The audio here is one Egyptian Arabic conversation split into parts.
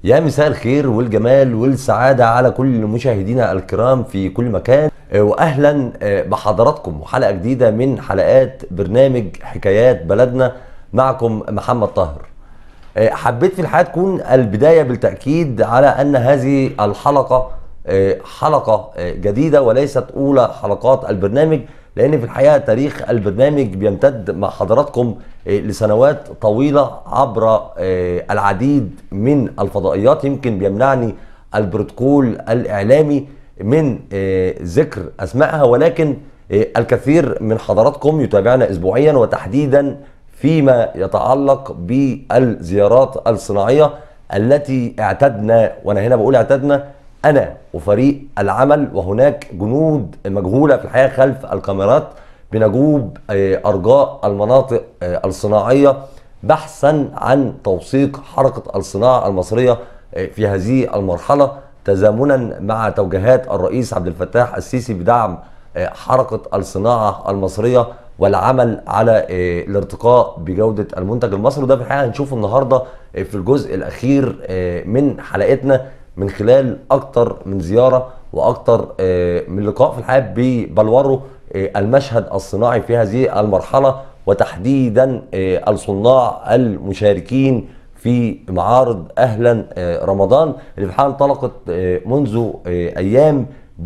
يا مساء الخير والجمال والسعادة على كل مشاهدينا الكرام في كل مكان آه، وأهلا آه، بحضراتكم وحلقة جديدة من حلقات برنامج حكايات بلدنا معكم محمد طاهر آه، حبيت في الحياة تكون البداية بالتأكيد على أن هذه الحلقة آه، حلقة آه، جديدة وليست أولى حلقات البرنامج لأن في الحقيقة تاريخ البرنامج بيمتد مع حضراتكم آه، لسنوات طويلة عبر آه، العديد من الفضائيات يمكن بيمنعني البروتوكول الإعلامي من آه، ذكر أسمائها ولكن آه، الكثير من حضراتكم يتابعنا أسبوعيا وتحديدا فيما يتعلق بالزيارات الصناعية التي اعتدنا وأنا هنا بقول اعتدنا أنا وفريق العمل وهناك جنود مجهولة في الحقيقة خلف الكاميرات بنجوب آه، أرجاء المناطق آه، الصناعية بحثا عن توثيق حركة الصناعة المصرية آه، في هذه المرحلة تزامنا مع توجيهات الرئيس عبد الفتاح السيسي بدعم آه، حركة الصناعة المصرية والعمل على آه، الارتقاء بجودة المنتج المصري وده في الحقيقة هنشوفه النهاردة آه، في الجزء الأخير آه، من حلقتنا من خلال أكتر من زيارة وأكتر آه، من لقاء في الحقيقة بيبلوروا آه، المشهد الصناعي في هذه المرحلة وتحديدا آه، الصناع المشاركين في معارض اهلا آه، رمضان اللي في الحقيقه انطلقت آه، منذ آه، ايام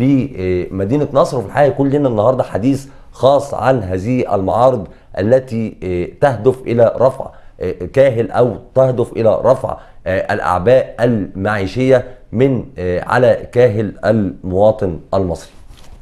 بمدينه نصر وفي الحقيقه يكون لنا النهارده حديث خاص عن هذه المعارض التي آه، تهدف الى رفع آه، كاهل او تهدف الى رفع آه، الاعباء المعيشيه من آه، على كاهل المواطن المصري.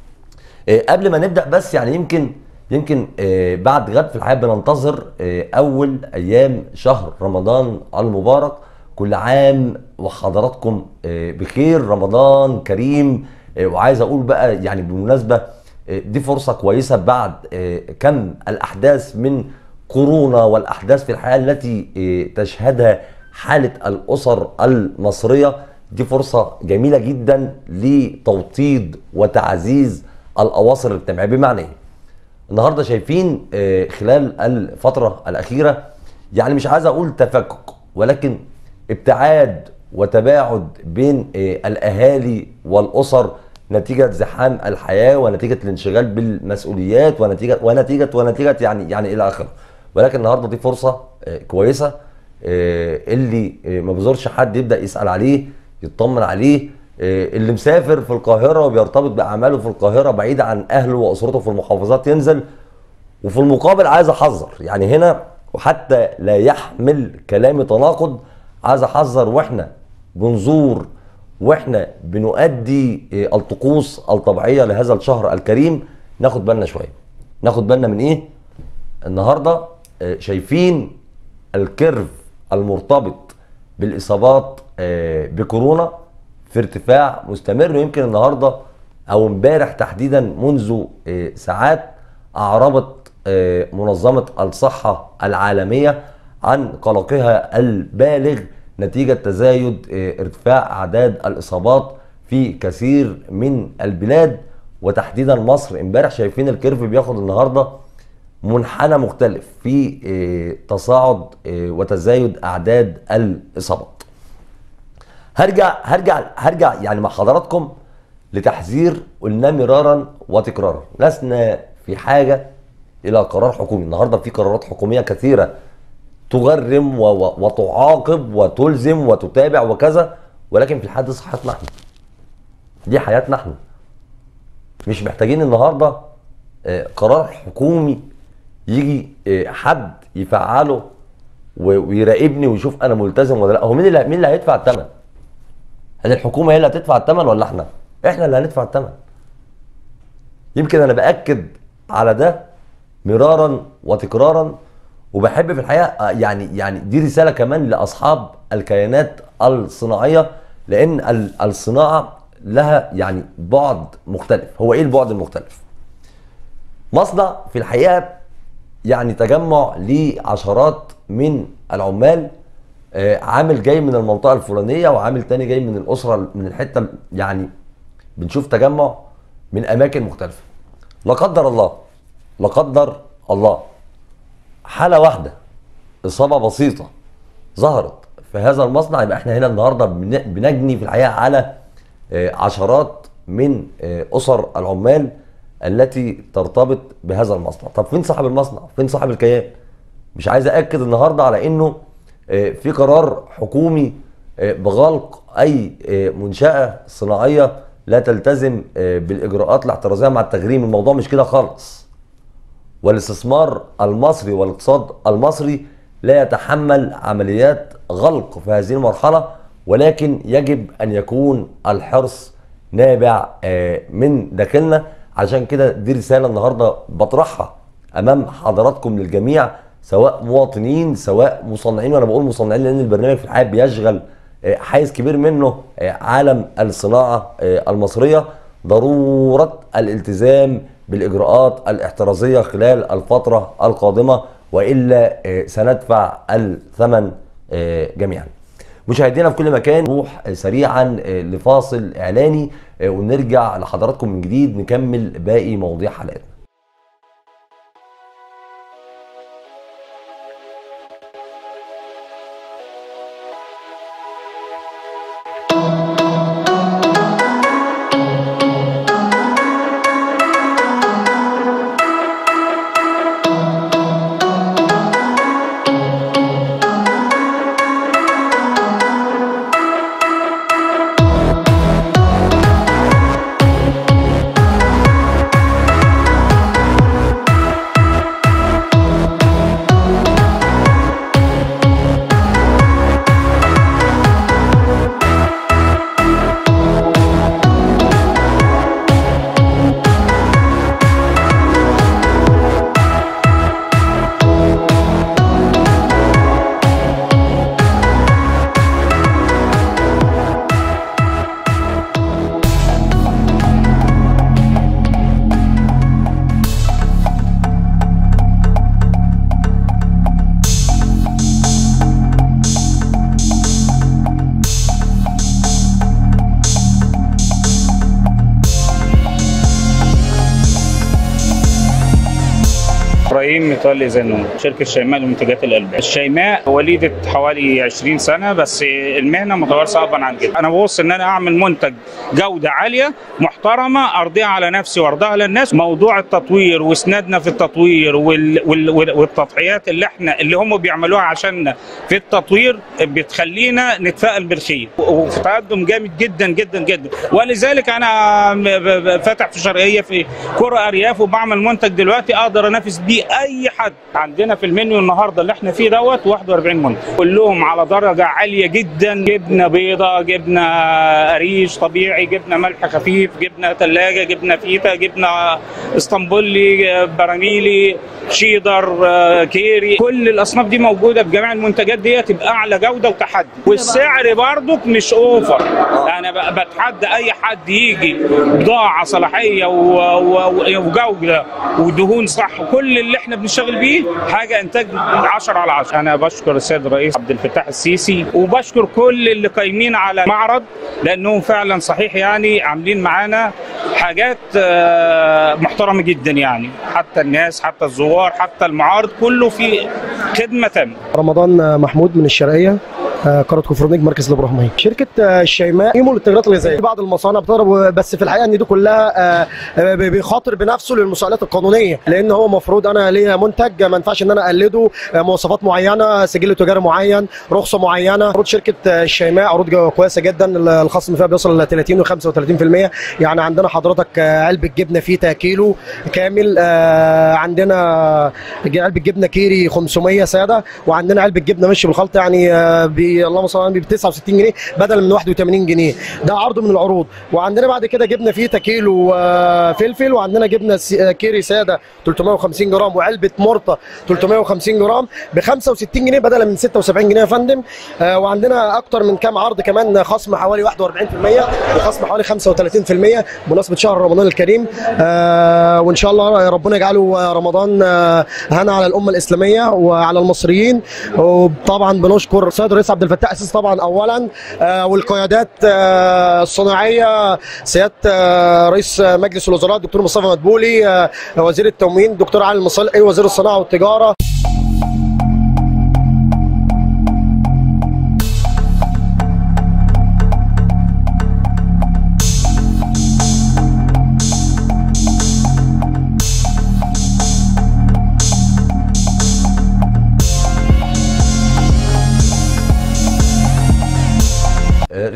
آه، قبل ما نبدا بس يعني يمكن يمكن آه، بعد غد في الحياه بننتظر آه، اول ايام شهر رمضان المبارك كل عام وحضراتكم آه، بخير رمضان كريم آه، وعايز اقول بقى يعني بالمناسبه آه، دي فرصه كويسه بعد آه، كم الاحداث من كورونا والاحداث في الحياه التي آه، تشهدها حاله الاسر المصريه دي فرصه جميله جدا لتوطيد وتعزيز الاواصر الاجتماعيه بمعنى ايه؟ النهارده شايفين آه، خلال الفتره الاخيره يعني مش عايز اقول تفكك ولكن ابتعاد وتباعد بين آه، الاهالي والاسر نتيجه زحام الحياه ونتيجه الانشغال بالمسؤوليات ونتيجه ونتيجه ونتيجه يعني يعني الى اخره ولكن النهارده دي فرصه آه، كويسه آه، اللي آه، ما بيزورش حد يبدا يسال عليه يطمن عليه آه، اللي مسافر في القاهره وبيرتبط باعماله في القاهره بعيد عن اهله واسرته في المحافظات ينزل وفي المقابل عايز احذر يعني هنا وحتى لا يحمل كلامي تناقض عايز احذر واحنا بنزور واحنا بنؤدي آه، الطقوس الطبيعيه لهذا الشهر الكريم ناخد بالنا شويه ناخد بالنا من ايه النهارده آه، شايفين الكيرف المرتبط بالاصابات آه، بكورونا في ارتفاع مستمر ويمكن النهارده او امبارح تحديدا منذ آه، ساعات اعربت آه، منظمه الصحه العالميه عن قلقها البالغ نتيجه تزايد آه، ارتفاع اعداد الاصابات في كثير من البلاد وتحديدا مصر امبارح شايفين الكيرف بياخد النهارده منحنى مختلف في آه، تصاعد آه، وتزايد اعداد الاصابات. هرجع هرجع هرجع يعني مع حضراتكم لتحذير قلناه مرارا وتكرارا، لسنا في حاجه الى قرار حكومي، النهارده في قرارات حكوميه كثيره تغرم و- و- وتعاقب وتلزم وتتابع وكذا ولكن في الحد صحتنا احنا. دي حياتنا احنا. مش محتاجين النهارده آه، قرار حكومي يجي آه، حد يفعله و- ويراقبني ويشوف انا ملتزم ولا لا هو مين اللي مين اللي هيدفع الثمن هل الحكومه هي اللي هتدفع الثمن ولا احنا احنا اللي هندفع الثمن يمكن انا باكد على ده مرارا وتكرارا وبحب في الحقيقه آه، يعني يعني دي رساله كمان لاصحاب الكيانات الصناعيه لان ال- الصناعه لها يعني بعد مختلف هو ايه البعد المختلف مصنع في الحقيقه يعني تجمع لعشرات من العمال آه، عامل جاي من المنطقه الفلانيه وعامل تاني جاي من الاسره من الحته يعني بنشوف تجمع من اماكن مختلفه لا قدر الله لا قدر الله حاله واحده اصابه بسيطه ظهرت في هذا المصنع يبقى احنا هنا النهارده بن- بنجني في الحقيقه على آه، عشرات من آه، اسر العمال التي ترتبط بهذا المصنع طب فين صاحب المصنع فين صاحب الكيان مش عايز اكد النهارده على انه آه، في قرار حكومي آه، بغلق اي آه، منشاه صناعيه لا تلتزم آه، بالاجراءات الاحترازيه مع التغريم الموضوع مش كده خالص والاستثمار المصري والاقتصاد المصري لا يتحمل عمليات غلق في هذه المرحلة ولكن يجب أن يكون الحرص نابع آه، من داخلنا عشان كده دي رسالة النهاردة بطرحها أمام حضراتكم للجميع سواء مواطنين سواء مصنعين وأنا بقول مصنعين لأن البرنامج في الحقيقة بيشغل آه، حيز كبير منه آه، عالم الصناعة آه، المصرية ضرورة الالتزام بالإجراءات الاحترازية خلال الفترة القادمة وإلا آه، سندفع الثمن آه، جميعا مشاهدينا في كل مكان نروح آه، سريعا آه، لفاصل إعلاني آه، ونرجع لحضراتكم من جديد نكمل باقي مواضيع حلقتنا ابراهيم متولي زنون شركه شيماء لمنتجات الالبان الشيماء وليده حوالي 20 سنه بس المهنه متوارثه ابا عن جد انا ببص ان انا اعمل منتج جوده عاليه محترمه ارضيها على نفسي وارضيها على الناس موضوع التطوير واسنادنا في التطوير وال... وال... وال- والتضحيات اللي احنا اللي هم بيعملوها عشاننا في التطوير بتخلينا نتفائل بالخير وفي تقدم جامد جدا جدا جدا ولذلك انا م- ب- ب- فاتح في شرقيه في كرة ارياف وبعمل منتج دلوقتي اقدر انافس بيه اي حد عندنا في المنيو النهارده اللي احنا فيه دوت 41 منتج كلهم على درجه عاليه جدا جبنه بيضه جبنه قريش طبيعي جبنه ملح خفيف جبنه ثلاجه جبنه فيتا جبنه اسطنبولي براميلي شيدر آه، كيري كل الاصناف دي موجوده بجميع المنتجات ديت باعلى جوده وتحدي والسعر برضك مش اوفر انا ب- بتحدى اي حد يجي بضاعه صلاحيه و- و- وجوده ودهون صح كل اللي احنا بنشتغل بيه حاجه انتاج 10 على 10 انا بشكر السيد الرئيس عبد الفتاح السيسي وبشكر كل اللي قايمين على معرض لانهم فعلا صحيح يعني عاملين معانا حاجات آه، محترمه جدا يعني حتى الناس حتى الزوار حتى المعارض كله في خدمه تامه رمضان محمود من الشرقيه آه، قاره كفرنيك مركز الابراهيميه شركه آه، الشيماء قيموا للتجارات الغذائيه في بعض المصانع بتضرب بس في الحقيقه ان دي كلها آه، آه، بيخاطر بنفسه للمساءلات القانونيه لان هو المفروض انا ليا منتج ما ينفعش ان انا اقلده آه، مواصفات معينه سجل تجاري معين رخصه معينه عروض شركه آه، الشيماء عروض جو- كويسه جدا الخصم فيها بيوصل ل 30 و 35% يعني عندنا حضرتك آه، علبه جبنه فيتا كيلو كامل آه، عندنا علبه جبنه كيري 500 ساده وعندنا علبه جبنه مشي بالخلط يعني آه، ب اللهم صل على النبي ب 69 جنيه بدل من 81 جنيه ده عرض من العروض وعندنا بعد كده جبنه فيتا كيلو آه، فلفل وعندنا جبنه سي- آه، كيري ساده 350 جرام وعلبه مرطه 350 جرام ب 65 جنيه بدل من 76 جنيه يا فندم آه، وعندنا اكتر من كام عرض كمان خصم حوالي 41% وخصم حوالي 35% بمناسبه شهر رمضان الكريم آه، وان شاء الله ربنا يجعله رمضان آه، هنا على الامه الاسلاميه وعلى المصريين وطبعا بنشكر السيد الرئيس عبد الفتاح السيسي طبعا اولا آه، والقيادات آه، الصناعيه سياده آه، رئيس مجلس الوزراء الدكتور مصطفى مدبولي آه، وزير التموين الدكتور علي المصلحي وزير الصناعه والتجاره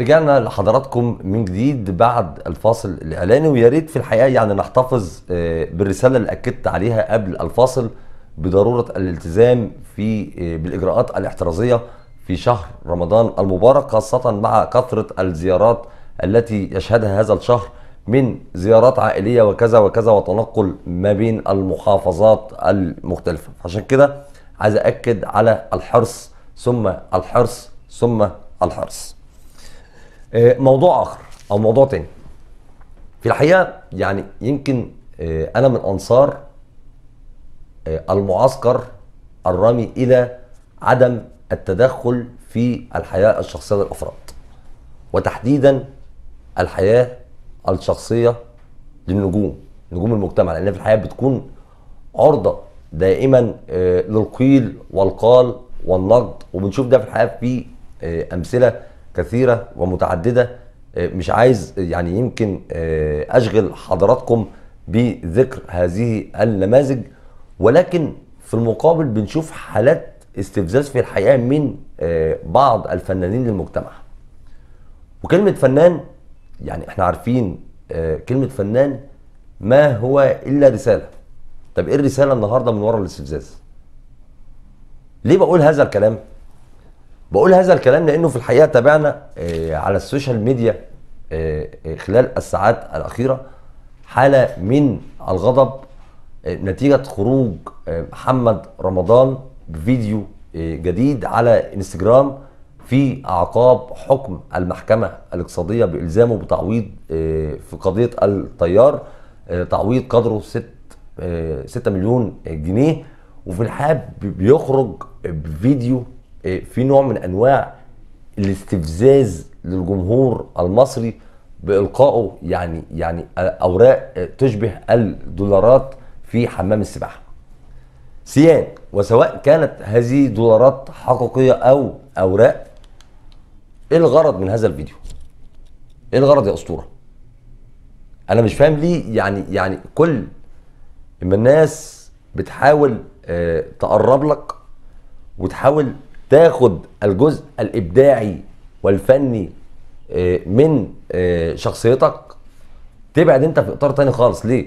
رجعنا لحضراتكم من جديد بعد الفاصل الاعلاني ويا ريت في الحقيقه يعني نحتفظ آه، بالرساله اللي اكدت عليها قبل الفاصل بضروره الالتزام في آه، بالاجراءات الاحترازيه في شهر رمضان المبارك خاصه مع كثره الزيارات التي يشهدها هذا الشهر من زيارات عائليه وكذا وكذا وتنقل ما بين المحافظات المختلفه عشان كده عايز اكد على الحرص ثم الحرص ثم الحرص آه، موضوع اخر او موضوع تاني في الحقيقه يعني يمكن آه، انا من انصار آه، المعسكر الرامي الى عدم التدخل في الحياه الشخصيه للافراد وتحديدا الحياه الشخصيه للنجوم نجوم المجتمع لان في الحياه بتكون عرضه دائما آه، للقيل والقال والنقد وبنشوف ده في الحياه في آه، امثله كثيره ومتعدده آه، مش عايز يعني يمكن آه، اشغل حضراتكم بذكر هذه النماذج ولكن في المقابل بنشوف حالات استفزاز في الحقيقه من آه، بعض الفنانين للمجتمع وكلمه فنان يعني احنا عارفين آه، كلمه فنان ما هو الا رساله طب ايه الرساله النهارده من وراء الاستفزاز ليه بقول هذا الكلام بقول هذا الكلام لانه في الحقيقه تابعنا آه، على السوشيال ميديا آه، آه، خلال الساعات الاخيره حاله من الغضب آه، نتيجه خروج آه، محمد رمضان بفيديو آه، جديد على انستجرام في اعقاب حكم المحكمه الاقتصاديه بالزامه بتعويض آه، في قضيه الطيار آه، تعويض قدره 6 6 مليون جنيه وفي الحقيقه بي- بيخرج بفيديو آه، في نوع من انواع الاستفزاز للجمهور المصري بالقائه يعني يعني اوراق آه، تشبه الدولارات في حمام السباحه. سيان وسواء كانت هذه دولارات حقيقيه او اوراق ايه الغرض من هذا الفيديو؟ ايه الغرض يا اسطوره؟ انا مش فاهم ليه يعني يعني كل اما الناس بتحاول آه، تقرب لك وتحاول تاخد الجزء الابداعي والفني آه، من آه، شخصيتك تبعد انت في اطار تاني خالص ليه؟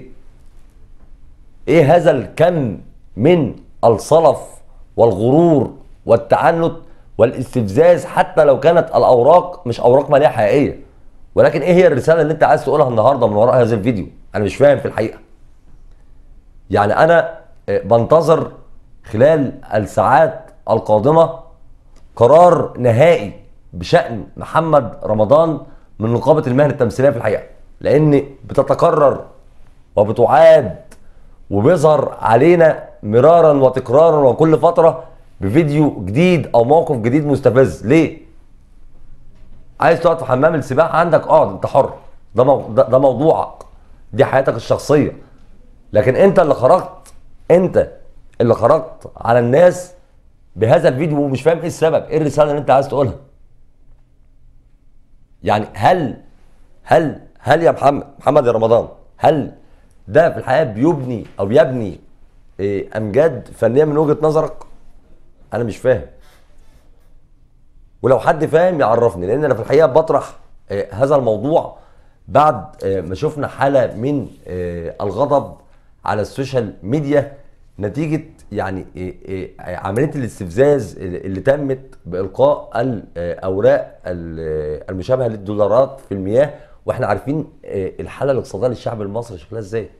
ايه هذا الكم من الصلف والغرور والتعنت والاستفزاز حتى لو كانت الاوراق مش اوراق ماليه حقيقيه ولكن ايه هي الرساله اللي انت عايز تقولها النهارده من وراء هذا الفيديو انا مش فاهم في الحقيقه يعني انا آه، بنتظر خلال الساعات القادمه قرار نهائي بشان محمد رمضان من نقابه المهن التمثيليه في الحقيقه لان بتتكرر وبتعاد وبيظهر علينا مرارا وتكرارا وكل فتره بفيديو جديد او موقف جديد مستفز ليه عايز تقعد في حمام السباحه عندك اقعد انت حر ده مو... ده, ده موضوعك دي حياتك الشخصيه لكن انت اللي خرجت انت اللي خرجت على الناس بهذا الفيديو ومش فاهم ايه السبب ايه الرساله اللي انت عايز تقولها يعني هل هل هل يا محمد محمد يا رمضان هل ده في الحياه بيبني او يبني إيه، امجاد فنيه من وجهه نظرك انا مش فاهم ولو حد فاهم يعرفني لان انا في الحقيقه بطرح آه، هذا الموضوع بعد آه، ما شفنا حاله من آه، الغضب على السوشيال ميديا نتيجه يعني آه، آه، عمليه الاستفزاز اللي تمت بالقاء الاوراق ال- المشابهه للدولارات في المياه واحنا عارفين آه، الحاله الاقتصاديه للشعب المصري شكلها ازاي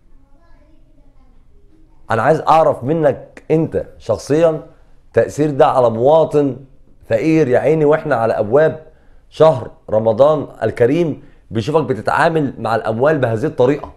انا عايز اعرف منك انت شخصيا تاثير ده على مواطن فقير يا عيني واحنا على ابواب شهر رمضان الكريم بيشوفك بتتعامل مع الاموال بهذه الطريقه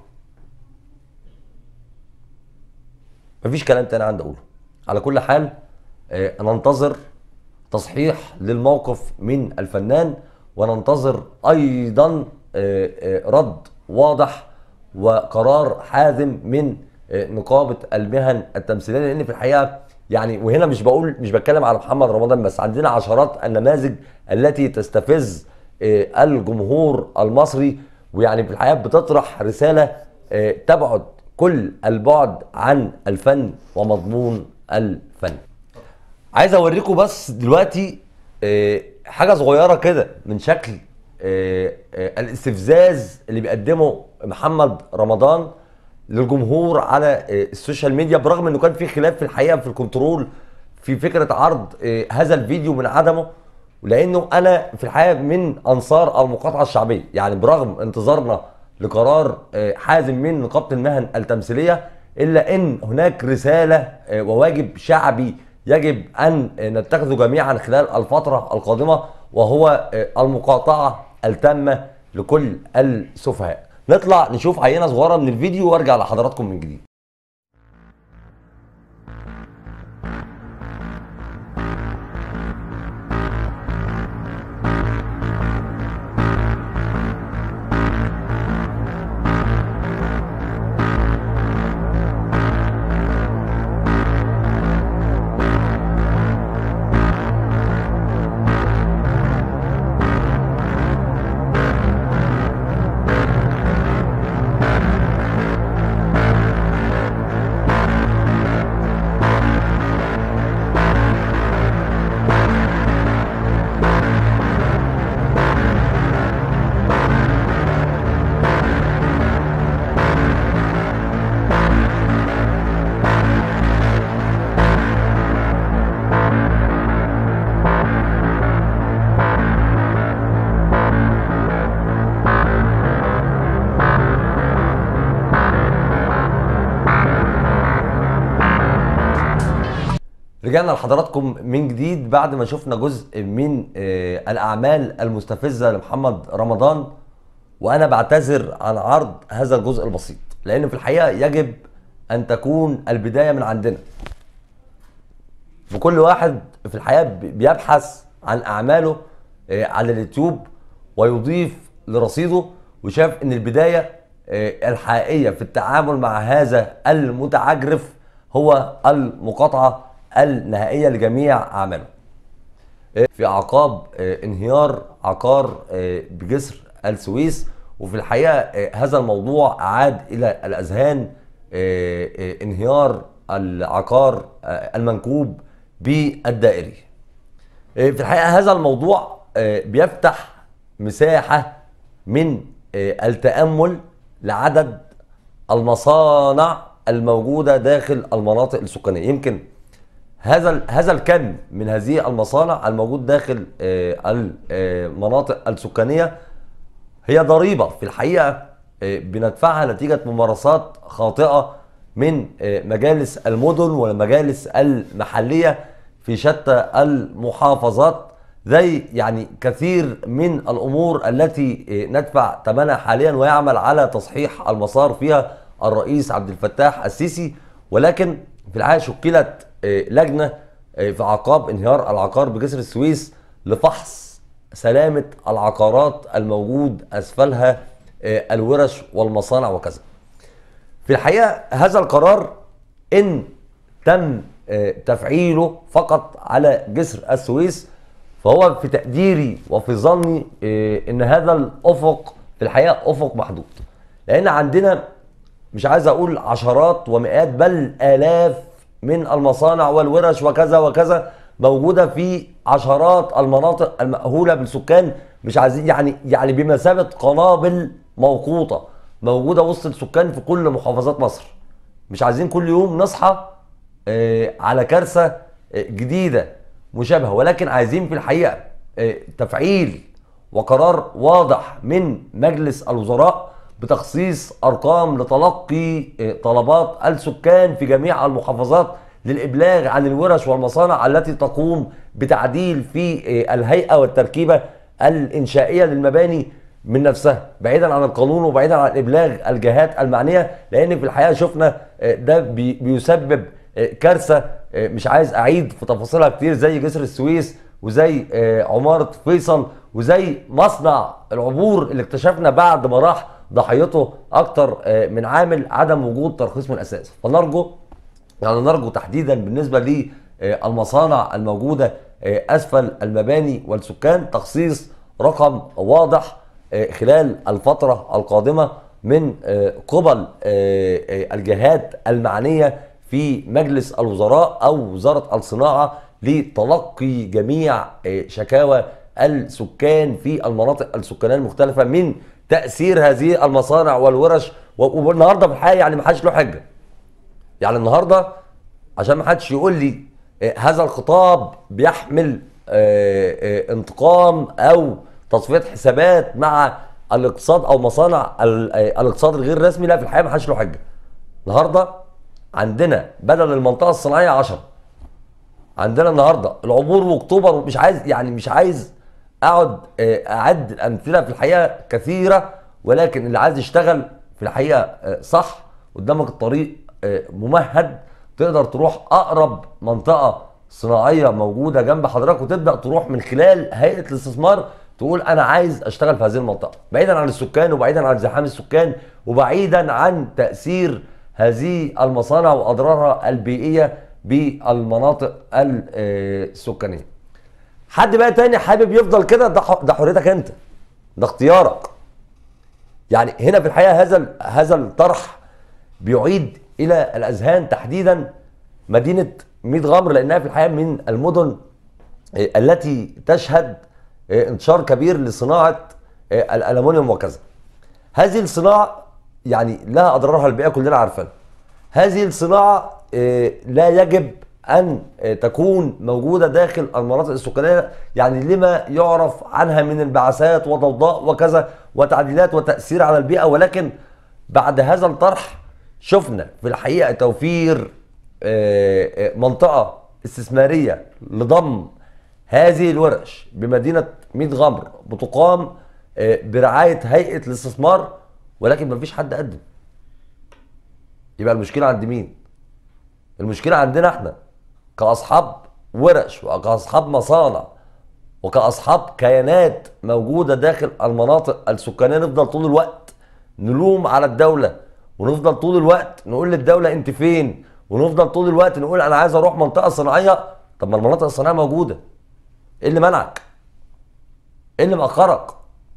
مفيش كلام تاني عندي اقوله على كل حال آه، ننتظر تصحيح للموقف من الفنان وننتظر ايضا آه، آه، رد واضح وقرار حازم من آه، نقابه المهن التمثيليه لان في الحقيقه يعني وهنا مش بقول مش بتكلم على محمد رمضان بس عندنا عشرات النماذج التي تستفز آه، الجمهور المصري ويعني في الحقيقه بتطرح رساله آه، تبعد كل البعد عن الفن ومضمون الفن عايز اوريكم بس دلوقتي آه، حاجه صغيره كده من شكل آه، آه، الاستفزاز اللي بيقدمه محمد رمضان للجمهور على آه، السوشيال ميديا برغم انه كان في خلاف في الحقيقه في الكنترول في فكره عرض آه، هذا الفيديو من عدمه لانه انا في الحقيقه من انصار المقاطعه الشعبيه يعني برغم انتظارنا لقرار آه، حازم من نقابه المهن التمثيليه الا ان هناك رساله آه، وواجب شعبي يجب ان آه، نتخذه جميعا خلال الفتره القادمه وهو آه، المقاطعه التامه لكل السفهاء نطلع نشوف عينه صغيره من الفيديو وارجع لحضراتكم من جديد رجعنا لحضراتكم من جديد بعد ما شفنا جزء من آه، الاعمال المستفزه لمحمد رمضان وانا بعتذر عن عرض هذا الجزء البسيط لان في الحقيقه يجب ان تكون البدايه من عندنا وكل واحد في الحياه بي- بيبحث عن اعماله آه، على اليوتيوب ويضيف لرصيده وشاف ان البدايه آه، الحقيقيه في التعامل مع هذا المتعجرف هو المقاطعه النهائيه لجميع اعماله. آه، في اعقاب آه، انهيار عقار آه، بجسر السويس وفي الحقيقه آه، هذا الموضوع عاد الى الاذهان آه، آه، انهيار العقار آه، المنكوب بالدائري. آه، في الحقيقه هذا الموضوع آه، بيفتح مساحه من آه، التامل لعدد المصانع الموجوده داخل المناطق السكانيه يمكن هذا ال- هذا الكم من هذه المصانع الموجود داخل آه، المناطق السكانيه هي ضريبه في الحقيقه آه، بندفعها نتيجه ممارسات خاطئه من آه، مجالس المدن والمجالس المحليه في شتى المحافظات زي يعني كثير من الامور التي آه، ندفع ثمنها حاليا ويعمل على تصحيح المسار فيها الرئيس عبد الفتاح السيسي ولكن في الحقيقه شكلت آه، لجنه آه، في عقاب انهيار العقار بجسر السويس لفحص سلامه العقارات الموجود اسفلها آه، الورش والمصانع وكذا. في الحقيقه هذا القرار ان تم آه، تفعيله فقط على جسر السويس فهو في تقديري وفي ظني آه، ان هذا الافق في الحقيقه افق محدود لان عندنا مش عايز اقول عشرات ومئات بل الاف من المصانع والورش وكذا وكذا موجوده في عشرات المناطق المأهوله بالسكان مش عايزين يعني يعني بمثابه قنابل موقوته موجوده وسط السكان في كل محافظات مصر مش عايزين كل يوم نصحى آه، على كارثه آه، جديده مشابهه ولكن عايزين في الحقيقه آه، تفعيل وقرار واضح من مجلس الوزراء بتخصيص ارقام لتلقي آه، طلبات السكان في جميع المحافظات للابلاغ عن الورش والمصانع التي تقوم بتعديل في آه، الهيئه والتركيبه الانشائيه للمباني من نفسها بعيدا عن القانون وبعيدا عن ابلاغ الجهات المعنيه لان في الحقيقه شفنا آه، ده بي- بيسبب آه، كارثه آه، مش عايز اعيد في تفاصيلها كتير زي جسر السويس وزي آه، عماره فيصل وزي مصنع العبور اللي اكتشفنا بعد ما راح ضحيته اكتر آه، من عامل عدم وجود ترخيص من الاساس فنرجو يعني نرجو تحديدا بالنسبه للمصانع الموجوده آه، اسفل المباني والسكان تخصيص رقم واضح آه، خلال الفتره القادمه من آه، قبل آه، آه، الجهات المعنيه في مجلس الوزراء او وزاره الصناعه لتلقي جميع آه، شكاوى السكان في المناطق السكانيه المختلفه من تاثير هذه المصانع والورش و- والنهارده في الحقيقه يعني ما حدش له حجه يعني النهارده عشان ما حدش يقول لي آه، هذا الخطاب بيحمل آه، آه، انتقام او تصفيه حسابات مع الاقتصاد او مصانع ال- آه، الاقتصاد الغير رسمي لا في الحقيقه ما حدش له حجه النهارده عندنا بدل المنطقه الصناعيه 10 عندنا النهارده العبور واكتوبر مش عايز يعني مش عايز اقعد آه، اعد الامثله في الحقيقه كثيره ولكن اللي عايز يشتغل في الحقيقه آه، صح قدامك الطريق آه، ممهد تقدر تروح اقرب منطقه صناعيه موجوده جنب حضرتك وتبدا تروح من خلال هيئه الاستثمار تقول انا عايز اشتغل في هذه المنطقه بعيدا عن السكان وبعيدا عن زحام السكان وبعيدا عن تاثير هذه المصانع واضرارها البيئيه بالمناطق ال- آه، السكانيه حد بقى تاني حابب يفضل كده ده ح- ده حريتك انت ده اختيارك يعني هنا في الحقيقه هذا ال- هذا الطرح بيعيد الى الاذهان تحديدا مدينه ميت غمر لانها في الحقيقه من المدن آه، التي تشهد آه، انتشار كبير لصناعه آه، الالومنيوم وكذا هذه الصناعه يعني لها اضرارها البيئيه كلنا عارفينها هذه الصناعه آه، لا يجب ان آه، تكون موجوده داخل المناطق السكانيه يعني لما يعرف عنها من انبعاثات وضوضاء وكذا وتعديلات وتاثير على البيئه ولكن بعد هذا الطرح شفنا في الحقيقه توفير آه، آه، منطقه استثماريه لضم هذه الورش بمدينه ميت غمر بتقام آه، برعايه هيئه الاستثمار ولكن مفيش حد قدم يبقى المشكله عند مين المشكله عندنا احنا كاصحاب ورش وكاصحاب مصانع وكاصحاب كيانات موجوده داخل المناطق السكانيه نفضل طول الوقت نلوم على الدوله ونفضل طول الوقت نقول للدوله انت فين ونفضل طول الوقت نقول انا عايز اروح منطقه صناعيه طب ما المناطق الصناعيه موجوده ايه اللي منعك ايه اللي مأخرك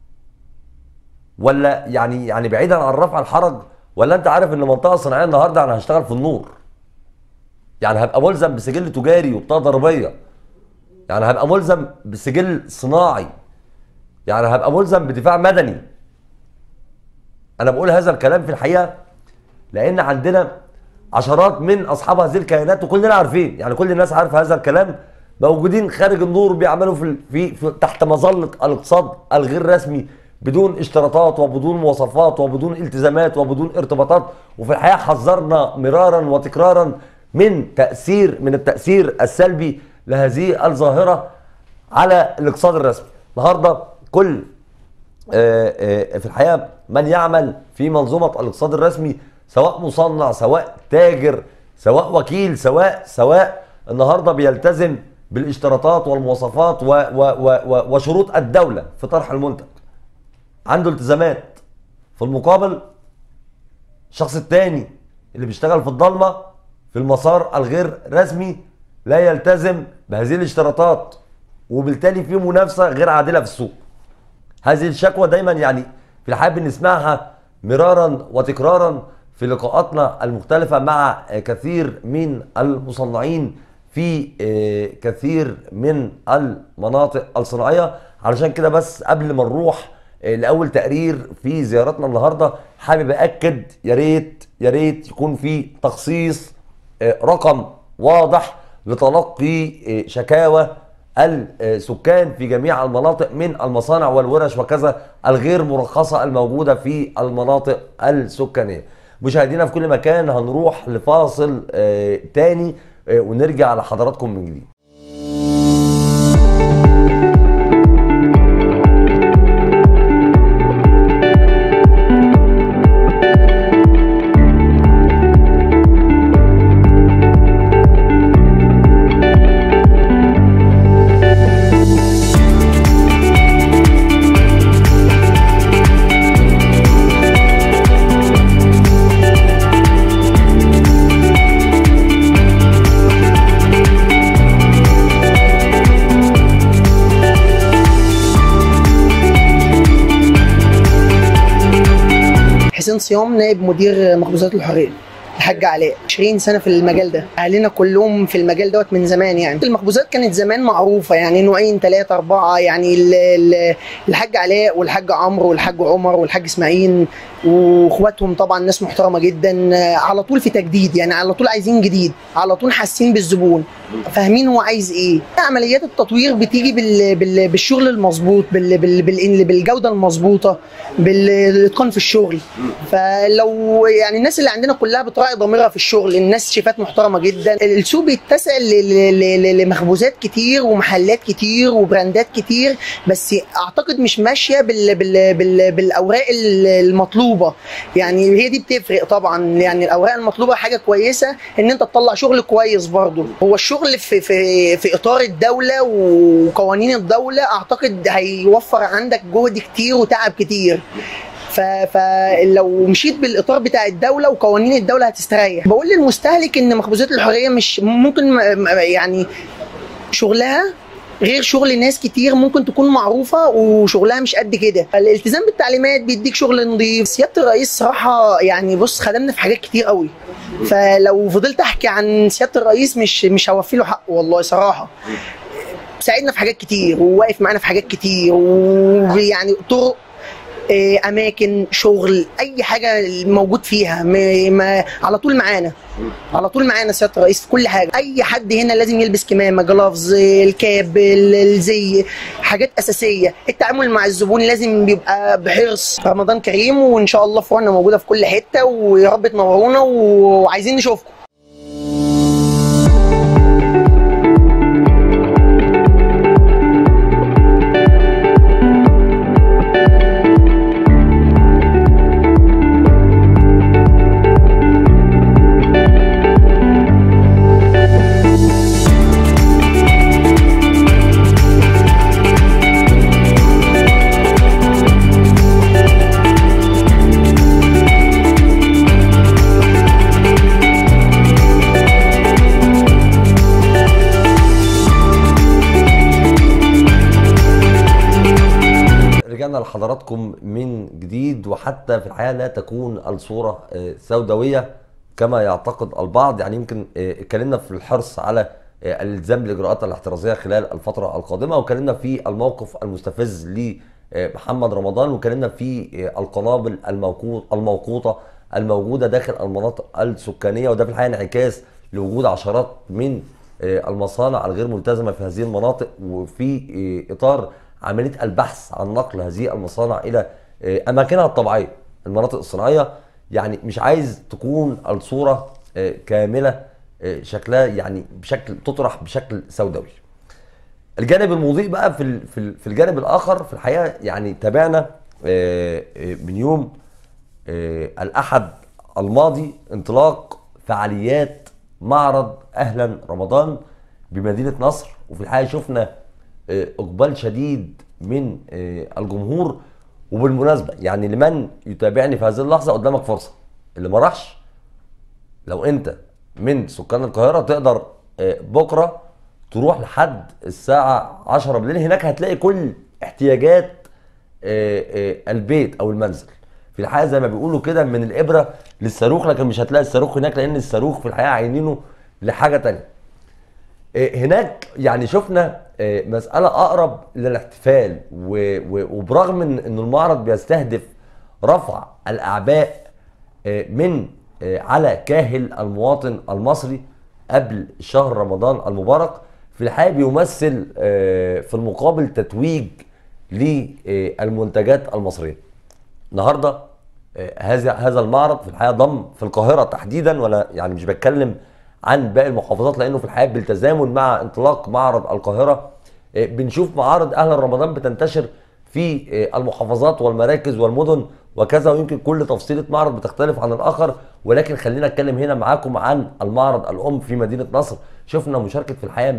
ولا يعني يعني بعيدا عن رفع الحرج ولا انت عارف ان منطقه صناعيه النهارده انا هشتغل في النور يعني هبقى ملزم بسجل تجاري وبطاقه ضريبيه يعني هبقى ملزم بسجل صناعي يعني هبقى ملزم بدفاع مدني انا بقول هذا الكلام في الحقيقه لان عندنا عشرات من اصحاب هذه الكيانات وكلنا عارفين يعني كل الناس عارفه هذا الكلام موجودين خارج النور بيعملوا في, في, في تحت مظله الاقتصاد الغير رسمي بدون اشتراطات وبدون مواصفات وبدون التزامات وبدون ارتباطات وفي الحقيقه حذرنا مرارا وتكرارا من تاثير من التاثير السلبي لهذه الظاهره على الاقتصاد الرسمي النهارده كل آه، آه، في الحقيقه من يعمل في منظومه الاقتصاد الرسمي سواء مصنع سواء تاجر سواء وكيل سواء سواء النهارده بيلتزم بالاشتراطات والمواصفات و و و و وشروط الدوله في طرح المنتج عنده التزامات في المقابل الشخص التاني اللي بيشتغل في الضلمه في المسار الغير رسمي لا يلتزم بهذه الاشتراطات وبالتالي في منافسه غير عادله في السوق هذه الشكوى دايما يعني في الحقيقه بنسمعها مرارا وتكرارا في لقاءاتنا المختلفه مع كثير من المصنعين في آه، كثير من المناطق الصناعيه علشان كده بس قبل ما نروح آه، لاول تقرير في زيارتنا النهارده حابب اكد يا ريت يا ريت يكون في تخصيص آه، رقم واضح لتلقي آه، شكاوى السكان في جميع المناطق من المصانع والورش وكذا الغير مرخصة الموجودة في المناطق السكانية مشاهدينا في كل مكان هنروح لفاصل آه، تاني آه، ونرجع لحضراتكم من جديد حسين صيام نائب مدير مخبوزات الحريه الحاج علاء 20 سنه في المجال ده اهلنا كلهم في المجال دوت من زمان يعني المخبوزات كانت زمان معروفه يعني نوعين ثلاثه اربعه يعني ال- ال- الحاج علاء والحاج عمرو والحاج عمر والحاج اسماعيل واخواتهم طبعا ناس محترمه جدا آه، على طول في تجديد يعني على طول عايزين جديد على طول حاسين بالزبون فاهمين هو عايز ايه عمليات التطوير بتيجي بال... بال... بالشغل المظبوط بال... بال... بال... بالجوده المظبوطه بالاتقان في الشغل فلو يعني الناس اللي عندنا كلها بتراعي ضميرها في الشغل الناس شيفات محترمه جدا السوق بيتسع ل... ل... ل... لمخبوزات كتير ومحلات كتير وبراندات كتير بس اعتقد مش ماشيه بال... بال... بال... بالاوراق المطلوبه يعني هي دي بتفرق طبعا يعني الاوراق المطلوبه حاجه كويسه ان انت تطلع شغل كويس برضه هو الشغل في في في اطار الدوله وقوانين الدوله اعتقد هيوفر عندك جهد كتير وتعب كتير ف- فلو مشيت بالاطار بتاع الدوله وقوانين الدوله هتستريح بقول للمستهلك ان مخبوزات الحريه مش ممكن م- م- يعني شغلها غير شغل ناس كتير ممكن تكون معروفه وشغلها مش قد كده الالتزام بالتعليمات بيديك شغل نظيف سياده الرئيس صراحه يعني بص خدمنا في حاجات كتير قوي فلو فضلت احكي عن سياده الرئيس مش مش هوفي له حقه والله صراحه ساعدنا في حاجات كتير وواقف معانا في حاجات كتير ويعني طرق آه، اماكن شغل اي حاجه موجود فيها ما ما على طول معانا على طول معانا سياده الرئيس في كل حاجه اي حد هنا لازم يلبس كمامه جلافز الكاب ال- الزي حاجات اساسيه التعامل مع الزبون لازم بيبقى بحرص رمضان كريم وان شاء الله فروعنا موجوده في كل حته ويا رب تنورونا وعايزين نشوفكم رجعنا لحضراتكم من جديد وحتى في الحقيقه لا تكون الصوره آه، سوداويه كما يعتقد البعض يعني يمكن آه، اتكلمنا في الحرص على آه، الالتزام بالاجراءات الاحترازيه خلال الفتره القادمه واتكلمنا في الموقف المستفز لمحمد رمضان واتكلمنا في آه، القنابل الموقوت الموقوته الموجوده داخل المناطق السكانيه وده في الحقيقه انعكاس لوجود عشرات من آه، المصانع الغير ملتزمه في هذه المناطق وفي آه، اطار عمليه البحث عن نقل هذه المصانع الى آه، اماكنها الطبيعيه المناطق الصناعيه يعني مش عايز تكون الصوره آه، كامله آه، شكلها يعني بشكل تطرح بشكل سوداوي الجانب المضيء بقى في ال- في ال- في الجانب الاخر في الحقيقه يعني تابعنا آه، آه، من يوم آه، الاحد الماضي انطلاق فعاليات معرض اهلا رمضان بمدينه نصر وفي الحقيقه شفنا آه، اقبال شديد من آه، الجمهور وبالمناسبه يعني لمن يتابعني في هذه اللحظه قدامك فرصه اللي ما راحش لو انت من سكان القاهره تقدر آه، بكره تروح لحد الساعه 10 بالليل هناك هتلاقي كل احتياجات آه، آه، البيت او المنزل في الحقيقه زي ما بيقولوا كده من الابره للصاروخ لكن مش هتلاقي الصاروخ هناك لان الصاروخ في الحقيقه عينينه لحاجه تانية آه، هناك يعني شفنا آه، مسألة أقرب للاحتفال و- و- وبرغم إن إن المعرض بيستهدف رفع الأعباء آه، من آه، على كاهل المواطن المصري قبل شهر رمضان المبارك في الحقيقة بيمثل آه، في المقابل تتويج للمنتجات المصرية النهارده آه، هذا هذا المعرض في الحقيقه ضم في القاهره تحديدا ولا يعني مش بتكلم عن باقي المحافظات لانه في الحقيقه بالتزامن مع انطلاق معرض القاهره آه، بنشوف معارض اهل رمضان بتنتشر في آه، المحافظات والمراكز والمدن وكذا ويمكن كل تفصيله معرض بتختلف عن الاخر ولكن خلينا اتكلم هنا معاكم عن المعرض الام في مدينه نصر شفنا مشاركه في الحقيقه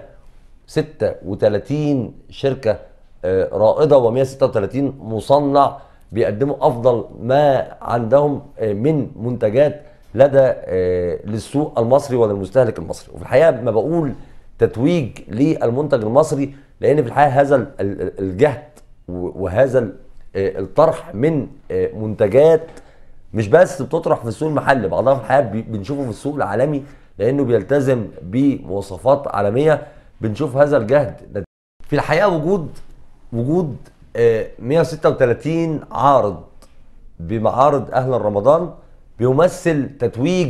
136 شركه آه، رائده و136 مصنع بيقدموا افضل ما عندهم آه، من منتجات لدى آه، للسوق المصري وللمستهلك المصري وفي الحقيقه ما بقول تتويج للمنتج المصري لان في الحقيقه هذا ال- ال- الجهد و- وهذا ال- آه، الطرح من آه، منتجات مش بس بتطرح في السوق المحلي بعضها في الحقيقه بي- بنشوفه في السوق العالمي لانه بيلتزم بمواصفات عالميه بنشوف هذا الجهد في الحقيقه وجود وجود آه، 136 عارض بمعارض اهل رمضان بيمثل تتويج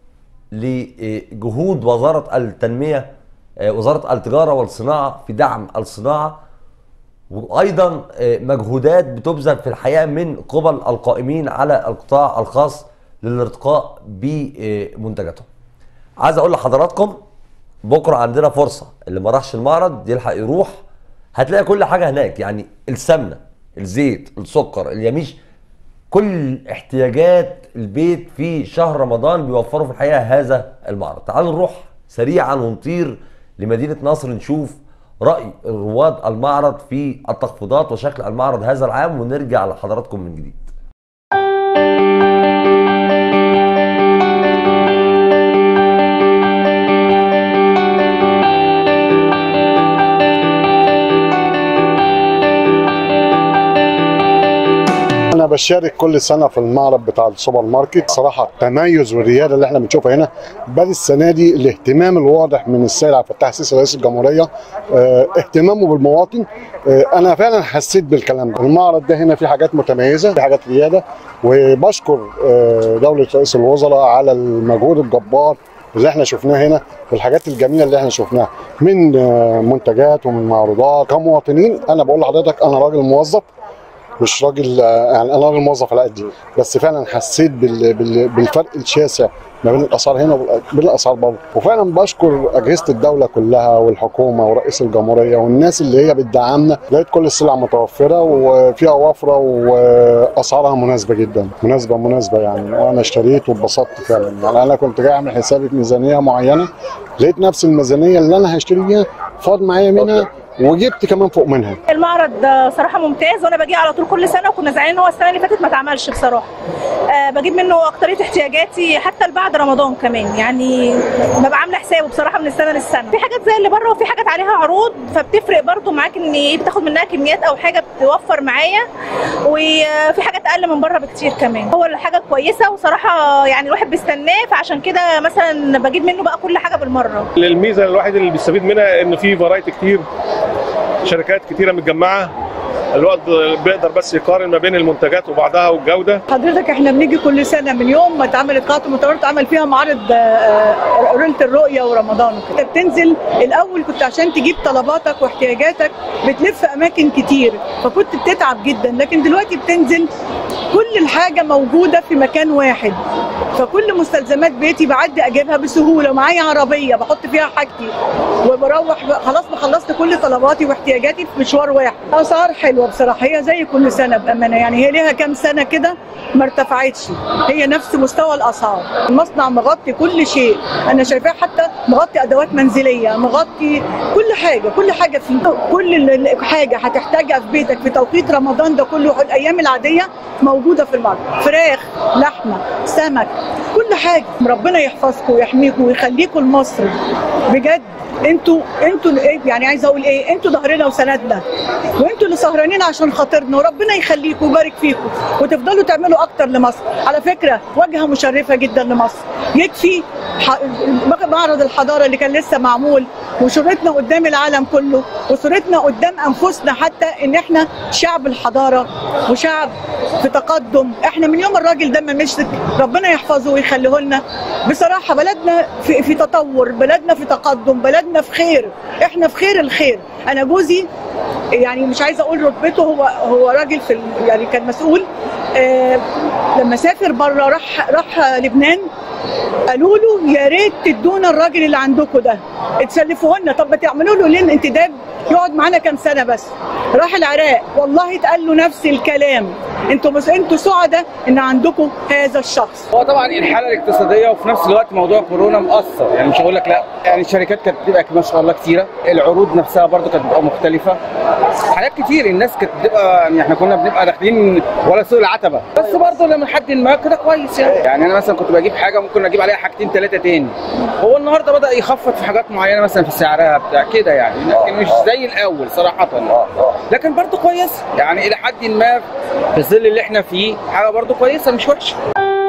لجهود وزاره التنميه آه، وزاره التجاره والصناعه في دعم الصناعه وايضا آه، مجهودات بتبذل في الحقيقه من قبل القائمين على القطاع الخاص للارتقاء بمنتجاتهم. عايز اقول لحضراتكم بكره عندنا فرصه اللي ما راحش المعرض يلحق يروح هتلاقي كل حاجه هناك يعني السمنه الزيت السكر اليميش كل احتياجات البيت في شهر رمضان بيوفروا في الحقيقه هذا المعرض تعالوا نروح سريعا ونطير لمدينه نصر نشوف راي رواد المعرض في التخفيضات وشكل المعرض هذا العام ونرجع لحضراتكم من جديد انا بشارك كل سنه في المعرض بتاع السوبر ماركت صراحه التميز والرياده اللي احنا بنشوفها هنا بل السنه دي الاهتمام الواضح من السيد عبد الفتاح السيسي رئيس الجمهوريه اه اهتمامه بالمواطن اه انا فعلا حسيت بالكلام ده المعرض ده هنا فيه حاجات متميزه في حاجات رياده وبشكر اه دوله رئيس الوزراء على المجهود الجبار اللي احنا شفناه هنا والحاجات الجميله اللي احنا شفناها من اه منتجات ومن معروضات كمواطنين انا بقول لحضرتك انا راجل موظف مش راجل يعني انا راجل موظف على قدي بس فعلا حسيت بال... بال... بالفرق الشاسع ما بين الاسعار هنا وبين الاسعار بره وفعلا بشكر اجهزه الدوله كلها والحكومه ورئيس الجمهوريه والناس اللي هي بتدعمنا لقيت كل السلع متوفره وفيها وفره واسعارها مناسبه جدا مناسبه مناسبه يعني وانا اشتريت واتبسطت فعلا يعني انا كنت جاي اعمل حسابي في ميزانيه معينه لقيت نفس الميزانيه اللي انا هشتري بيها فاض معايا منها وجبت كمان فوق منها المعرض صراحه ممتاز وانا باجي على طول كل سنه وكنا زعلانين ان هو السنه اللي فاتت ما اتعملش بصراحه أه بجيب منه اكتريه احتياجاتي حتى بعد رمضان كمان يعني ببقى عامله حسابه بصراحه من السنه للسنه في حاجات زي اللي بره وفي حاجات عليها عروض فبتفرق برضو معاك ان ايه بتاخد منها كميات او حاجه بتوفر معايا وفي حاجات اقل من بره بكتير كمان هو حاجه كويسه وصراحه يعني الواحد بيستناه فعشان كده مثلا بجيب منه بقى كل حاجه بالمره الميزه الواحد اللي بيستفيد منها ان في فرايتي كتير شركات كتيره متجمعه الوقت بيقدر بس يقارن ما بين المنتجات وبعضها والجوده حضرتك احنا بنيجي كل سنه من يوم ما اتعملت قاعه المؤتمرات اتعمل فيها معرض قرينه الرؤيه ورمضان وكده بتنزل الاول كنت عشان تجيب طلباتك واحتياجاتك بتلف اماكن كتير فكنت بتتعب جدا لكن دلوقتي بتنزل كل الحاجه موجوده في مكان واحد فكل مستلزمات بيتي بعدي اجيبها بسهوله ومعايا عربيه بحط فيها حاجتي وبروح خلاص خلصت كل طلباتي واحتياجاتي في مشوار واحد اسعار حلوه بصراحه هي زي كل سنه بامانه يعني هي ليها كام سنه كده ما ارتفعتش هي نفس مستوى الاسعار المصنع مغطي كل شيء انا شايفاه حتى مغطي ادوات منزليه مغطي كل حاجه كل حاجه فيه كل حاجه هتحتاجها في بيتك في توقيت رمضان ده كله الايام العاديه موجوده في المعرض فراخ لحمه سمك كل حاجه ربنا يحفظكم ويحميكم ويخليكم لمصر بجد انتوا انتوا يعني عايزه اقول ايه انتوا ظهرنا وسندنا وانتوا اللي سهرانين عشان خاطرنا وربنا يخليكم ويبارك فيكم وتفضلوا تعملوا اكتر لمصر على فكره واجهه مشرفه جدا لمصر يكفي معرض الحضاره اللي كان لسه معمول وشهرتنا قدام العالم كله وصورتنا قدام انفسنا حتى ان احنا شعب الحضاره وشعب في تقدم احنا من يوم الراجل ده ما مشي ربنا يحفظه ويخليه لنا بصراحه بلدنا في, في تطور بلدنا في تقدم بلدنا في خير احنا في خير الخير انا جوزي يعني مش عايزه اقول رتبته هو هو راجل في يعني كان مسؤول آه لما سافر بره راح راح لبنان قالوا له يا ريت تدونا الراجل اللي عندكم ده اتسلفوه لنا طب ما تعملوا له ليه انتداب يقعد معانا كام سنه بس راح العراق والله اتقال له نفس الكلام انتوا بس انتوا سعداء ان عندكم هذا الشخص هو طبعا الحاله الاقتصاديه وفي نفس الوقت موضوع كورونا مؤثر يعني مش هقول لك لا يعني الشركات كانت بتبقى ما شاء الله كتيره العروض نفسها برضو كانت بتبقى مختلفه حاجات كتير الناس كانت بتبقى يعني احنا كنا بنبقى داخلين ولا سوق العتبه بس برضو لما حد ما كده كويس يعني يعني انا مثلا كنت بجيب حاجه ممكن اجيب عليها حاجتين ثلاثه تاني هو النهارده بدا يخفض في حاجات معينه مثلا في سعرها بتاع كده يعني لكن مش زي الاول صراحه لكن برضو كويس يعني الى حد ما في الظل اللي احنا فيه حاجه برضو كويسه مش وحشه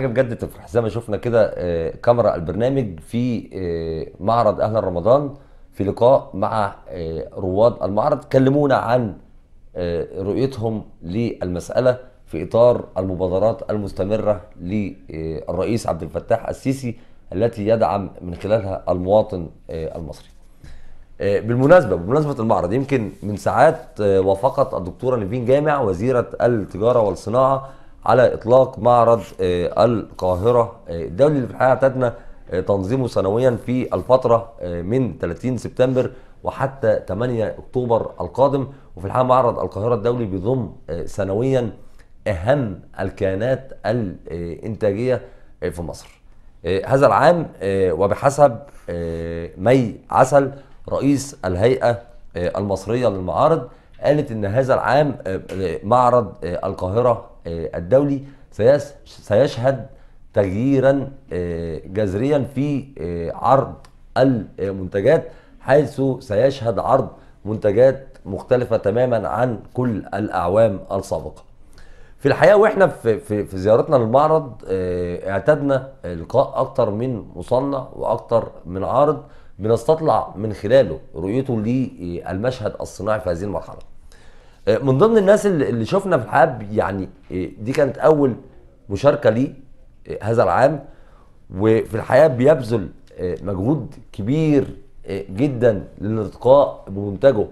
بجد تفرح زي ما شفنا كده آه، كاميرا البرنامج في آه، معرض اهلا رمضان في لقاء مع آه، رواد المعرض كلمونا عن آه، رؤيتهم للمسألة في إطار المبادرات المستمرة للرئيس عبد الفتاح السيسي التي يدعم من خلالها المواطن آه، المصري آه، بالمناسبة بمناسبة المعرض يمكن من ساعات آه، وافقت الدكتورة نيفين جامع وزيرة التجارة والصناعة على إطلاق معرض آه، القاهرة آه، الدولي اللي في الحقيقة اعتدنا آه، تنظيمه سنويا في الفترة آه، من 30 سبتمبر وحتى 8 أكتوبر القادم وفي الحقيقة معرض القاهرة الدولي بيضم آه، سنويا أهم الكيانات الإنتاجية آه، في مصر آه، هذا العام آه، وبحسب آه، مي عسل رئيس الهيئة آه، المصرية للمعارض قالت ان هذا العام آه، آه، معرض آه، القاهرة آه، الدولي سيس- سيشهد تغييرا آه، جذريا في آه، عرض المنتجات حيث سيشهد عرض منتجات مختلفة تماما عن كل الأعوام السابقة في الحقيقه واحنا في في, في زيارتنا للمعرض آه، اعتدنا لقاء اكتر من مصنع واكتر من عارض بنستطلع من خلاله رؤيته للمشهد الصناعي في هذه المرحله. آه، من ضمن الناس اللي اللي شفنا في الحقيقه يعني آه، دي كانت اول مشاركه لي آه، هذا العام وفي الحقيقه بيبذل آه، مجهود كبير آه، جدا للارتقاء بمنتجه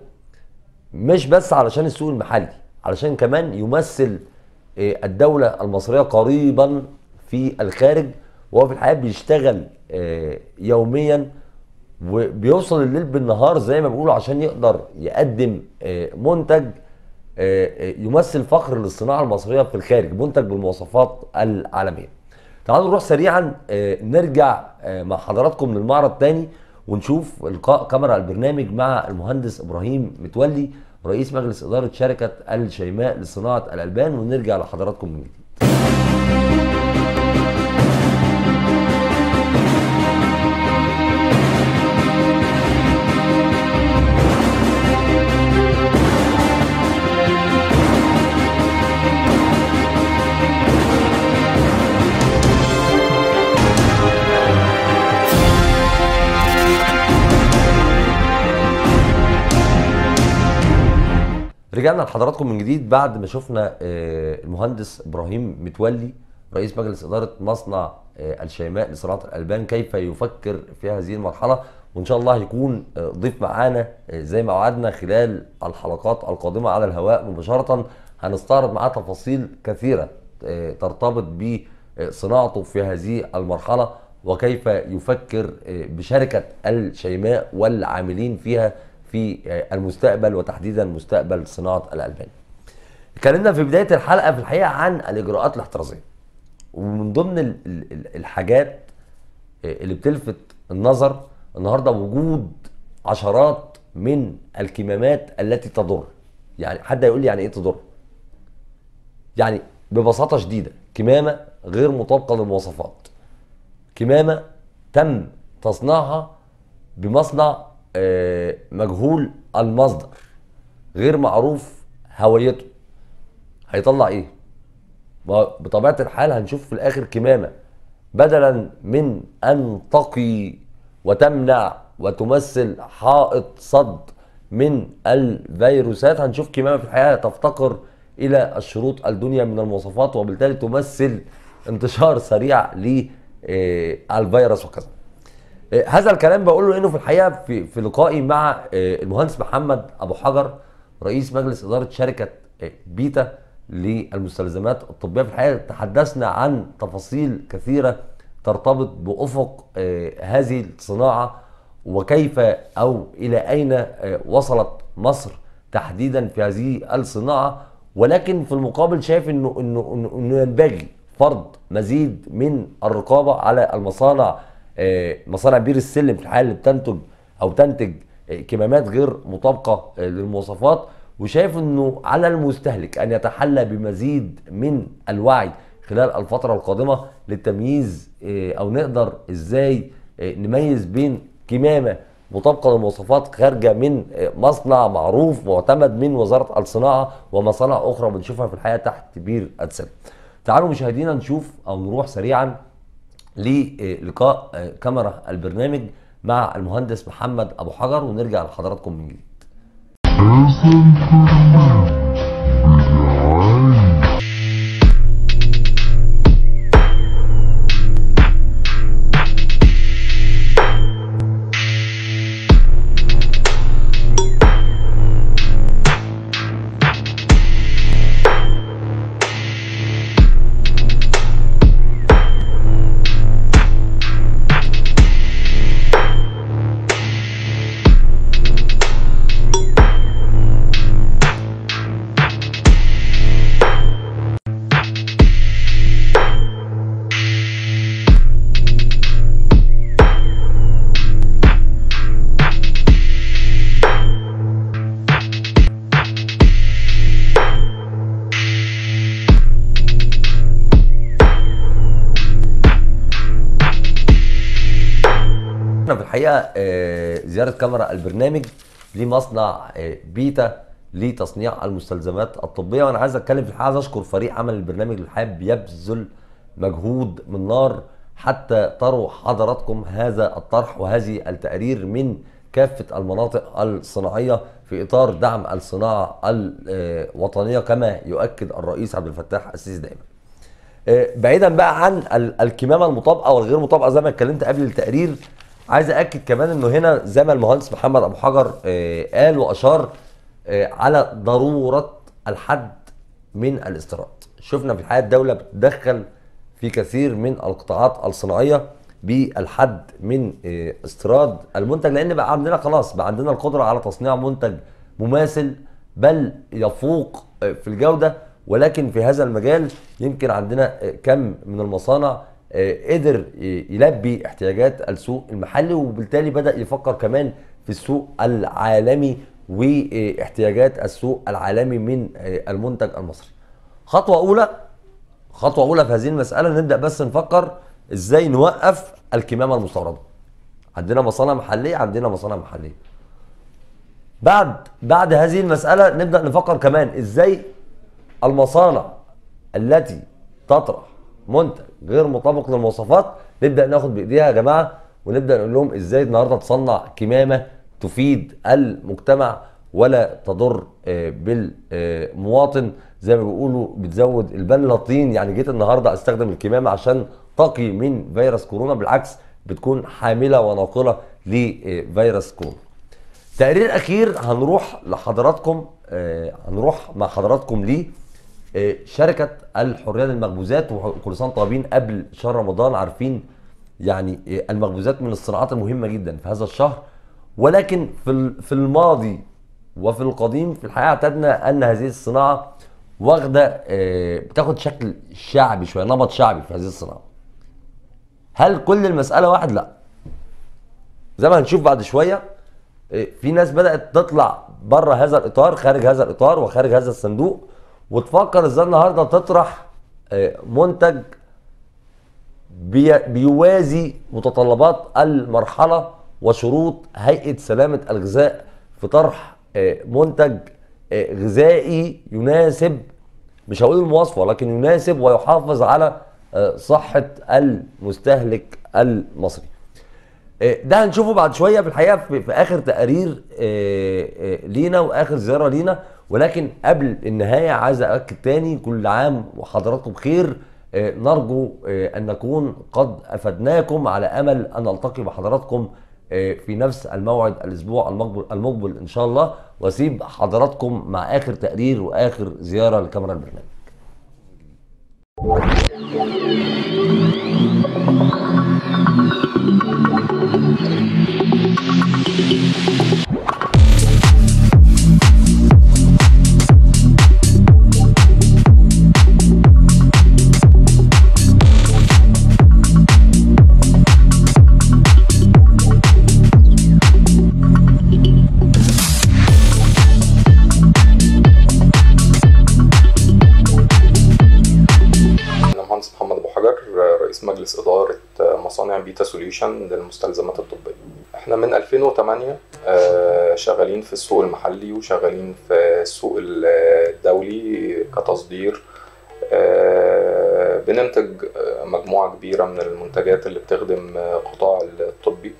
مش بس علشان السوق المحلي علشان كمان يمثل آه، الدولة المصرية قريبا في الخارج وهو في الحقيقة بيشتغل آه، يوميا وبيوصل الليل بالنهار زي ما بيقولوا عشان يقدر يقدم آه، منتج آه، آه، يمثل فخر للصناعة المصرية في الخارج منتج بالمواصفات العالمية تعالوا نروح سريعا آه، نرجع آه، مع حضراتكم للمعرض تاني ونشوف لقاء كاميرا البرنامج مع المهندس ابراهيم متولي رئيس مجلس اداره شركه الشيماء لصناعه الالبان ونرجع لحضراتكم من جديد رجعنا لحضراتكم من جديد بعد ما شفنا آه، المهندس ابراهيم متولي رئيس مجلس اداره مصنع آه، الشيماء لصناعه الالبان كيف يفكر في هذه المرحله وان شاء الله هيكون آه، ضيف معانا آه، زي ما وعدنا خلال الحلقات القادمه على الهواء مباشره هنستعرض معاه تفاصيل كثيره آه، ترتبط بصناعته في هذه المرحله وكيف يفكر آه، بشركه الشيماء والعاملين فيها في آه، المستقبل وتحديدا مستقبل صناعه الالبان. اتكلمنا في بدايه الحلقه في الحقيقه عن الاجراءات الاحترازيه. ومن ضمن ال- ال- ال- الحاجات آه، اللي بتلفت النظر النهارده وجود عشرات من الكمامات التي تضر. يعني حد يقول لي يعني ايه تضر؟ يعني ببساطه شديده كمامه غير مطابقه للمواصفات. كمامه تم تصنيعها بمصنع آه، مجهول المصدر غير معروف هويته هيطلع ايه ما بطبيعه الحال هنشوف في الاخر كمامه بدلا من ان تقي وتمنع وتمثل حائط صد من الفيروسات هنشوف كمامه في الحقيقه تفتقر الى الشروط الدنيا من المواصفات وبالتالي تمثل انتشار سريع للفيروس وكذا آه، هذا الكلام بقول له انه في الحقيقه في في لقائي مع آه، المهندس محمد ابو حجر رئيس مجلس اداره شركه آه، بيتا للمستلزمات الطبيه في الحقيقه تحدثنا عن تفاصيل كثيره ترتبط بافق آه، هذه الصناعه وكيف او الى اين آه، وصلت مصر تحديدا في هذه الصناعه ولكن في المقابل شايف انه انه انه, إنه ينبغي فرض مزيد من الرقابه على المصانع آه، مصانع بير السلم في الحال اللي بتنتج او تنتج آه، كمامات غير مطابقه آه، للمواصفات وشايف انه على المستهلك ان يتحلى بمزيد من الوعي خلال الفتره القادمه للتمييز آه، او نقدر ازاي آه، نميز بين كمامه مطابقه للمواصفات خارجه من آه، مصنع معروف معتمد من وزاره الصناعه ومصانع اخرى بنشوفها في الحقيقه تحت بير السلم. تعالوا مشاهدينا نشوف او نروح سريعا للقاء آه، كاميرا البرنامج مع المهندس محمد ابو حجر ونرجع لحضراتكم من جديد احنا في الحقيقه آه، زياره كاميرا البرنامج لمصنع آه، بيتا لتصنيع المستلزمات الطبيه وانا عايز اتكلم في الحقيقه عايز اشكر فريق عمل البرنامج اللي حابب يبذل مجهود من نار حتى تروا حضراتكم هذا الطرح وهذه التقارير من كافه المناطق الصناعيه في اطار دعم الصناعه الوطنيه كما يؤكد الرئيس عبد الفتاح السيسي دائما. آه، بعيدا بقى عن ال- الكمامه المطابقه والغير مطابقه زي ما اتكلمت قبل التقرير عايز اكد كمان انه هنا زي ما المهندس محمد ابو حجر آه، قال واشار آه، على ضروره الحد من الاستيراد شفنا في الحقيقه الدوله بتتدخل في كثير من القطاعات الصناعيه بالحد من آه، استيراد المنتج لان بقى عندنا خلاص بقى عندنا القدره على تصنيع منتج مماثل بل يفوق آه، في الجوده ولكن في هذا المجال يمكن عندنا آه، كم من المصانع آه، قدر ي- يلبي احتياجات السوق المحلي وبالتالي بدأ يفكر كمان في السوق العالمي واحتياجات السوق العالمي من آه، المنتج المصري خطوة أولى خطوة أولى في هذه المسألة نبدأ بس نفكر إزاي نوقف الكمامة المستوردة عندنا مصانع محلية عندنا مصانع محلية بعد بعد هذه المسألة نبدأ نفكر كمان إزاي المصانع التي تطرح منتج غير مطابق للمواصفات نبدا ناخد بايديها يا جماعه ونبدا نقول لهم ازاي النهارده تصنع كمامه تفيد المجتمع ولا تضر آه، بالمواطن زي ما بيقولوا بتزود البن لطين يعني جيت النهارده استخدم الكمامه عشان تقي من فيروس كورونا بالعكس بتكون حامله وناقله لفيروس كورونا. تقرير اخير هنروح لحضراتكم آه، هنروح مع حضراتكم ليه آه، شركه الحريه للمخبوزات وكل سنه وانتم طيبين قبل شهر رمضان عارفين يعني آه، المخبوزات من الصناعات المهمه جدا في هذا الشهر ولكن في ال- في الماضي وفي القديم في الحقيقه اعتدنا ان هذه الصناعه واخده آه، بتاخد شكل شعبي شويه نمط شعبي في هذه الصناعه هل كل المساله واحد لا زي ما هنشوف بعد شويه إيه، في ناس بدات تطلع بره هذا الاطار خارج هذا الاطار وخارج هذا الصندوق وتفكر ازاي النهارده تطرح آه، منتج بي- بيوازي متطلبات المرحله وشروط هيئه سلامه الغذاء في طرح آه، منتج آه، غذائي يناسب مش هقول المواصفه لكن يناسب ويحافظ على آه، صحه المستهلك المصري. آه، ده هنشوفه بعد شويه في الحقيقه في, في اخر تقارير آه، آه، لينا واخر زياره لينا ولكن قبل النهايه عايز ااكد تاني كل عام وحضراتكم بخير آه، نرجو آه، ان نكون قد افدناكم على امل ان نلتقي بحضراتكم آه، في نفس الموعد الاسبوع المقبل المقبل ان شاء الله واسيب حضراتكم مع اخر تقرير واخر زياره لكاميرا البرنامج أنا مهندس محمد أبو حجر رئيس مجلس إدارة مصانع بيتا سوليوشن للمستلزمات الطبية. إحنا من 2008 آه، شغالين في السوق المحلي وشغالين في السوق الدولي كتصدير آه، بننتج آه، مجموعة كبيرة من المنتجات اللي بتخدم آه، قطاع الطبي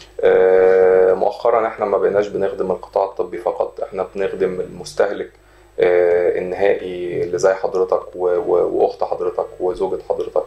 آه، مؤخرا احنا ما بقيناش بنخدم القطاع الطبي فقط احنا بنخدم المستهلك آه، النهائي اللي زي حضرتك و- و- واخت حضرتك وزوجة حضرتك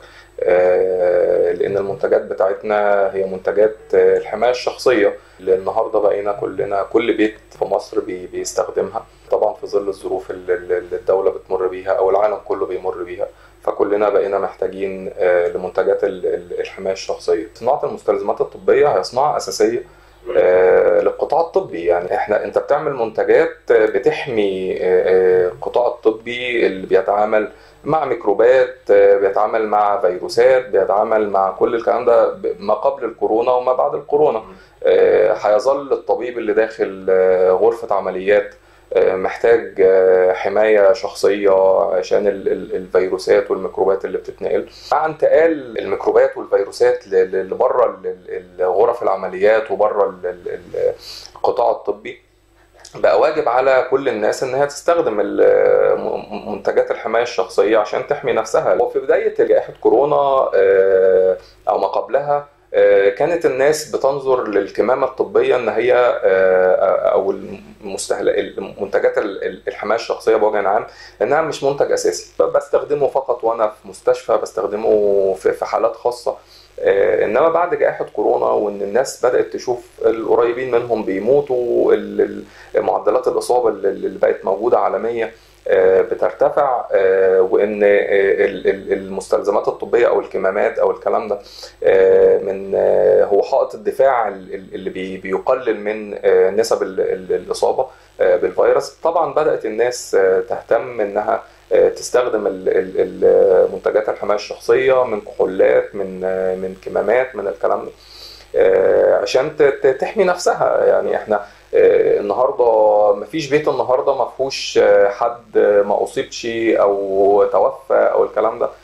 آه، لان المنتجات بتاعتنا هي منتجات آه، الحماية الشخصية اللي النهارده بقينا كلنا كل بيت في مصر بي- بيستخدمها طبعا في ظل الظروف اللي اللي الدولة بتمر بيها او العالم كله بيمر بيها فكلنا بقينا محتاجين آه، لمنتجات ال- ال- الحماية الشخصية صناعة المستلزمات الطبية هي صناعة أساسية آه، للقطاع الطبي يعني احنا انت بتعمل منتجات آه، بتحمي آه، آه، القطاع الطبي اللي بيتعامل مع ميكروبات آه، بيتعامل مع فيروسات بيتعامل مع كل الكلام ده ب- ما قبل الكورونا وما بعد الكورونا آه، هيظل الطبيب اللي داخل آه، غرفة عمليات آه، محتاج آه، حماية شخصية عشان ال- ال- الفيروسات والميكروبات اللي بتتنقل مع انتقال الميكروبات والفيروسات ل- ل- لبره ال- ال- غرف العمليات وبره ال- ال- ال- القطاع الطبي بقى واجب على كل الناس ان هي تستخدم ال- م- منتجات الحمايه الشخصيه عشان تحمي نفسها وفي بدايه جائحه كورونا آه، او ما قبلها آه، كانت الناس بتنظر للكمامه الطبيه ان هي آه، او المستهلك منتجات ال- ال- الحمايه الشخصيه بوجه عام انها مش منتج اساسي بستخدمه فقط وانا في مستشفى بستخدمه في في حالات خاصه آه، انما بعد جائحه كورونا وان الناس بدات تشوف القريبين منهم بيموتوا ال- ال- معدلات الاصابه اللي اللي بقت موجوده عالميا آه، بترتفع آه، وان آه، ال- ال- المستلزمات الطبيه او الكمامات او الكلام ده آه، من آه، هو حائط الدفاع ال- ال- اللي بي- بيقلل من آه، نسب ال- ال- الاصابه آه، بالفيروس طبعا بدات الناس آه، تهتم انها آه، تستخدم ال- ال- ال- منتجات الحمايه الشخصيه من كحولات من آه، من كمامات من الكلام ده آه، عشان ت- ت- تحمي نفسها يعني احنا آه، النهارده مفيش بيت النهارده ما فيهوش آه، حد ما اصيبش او توفى او الكلام ده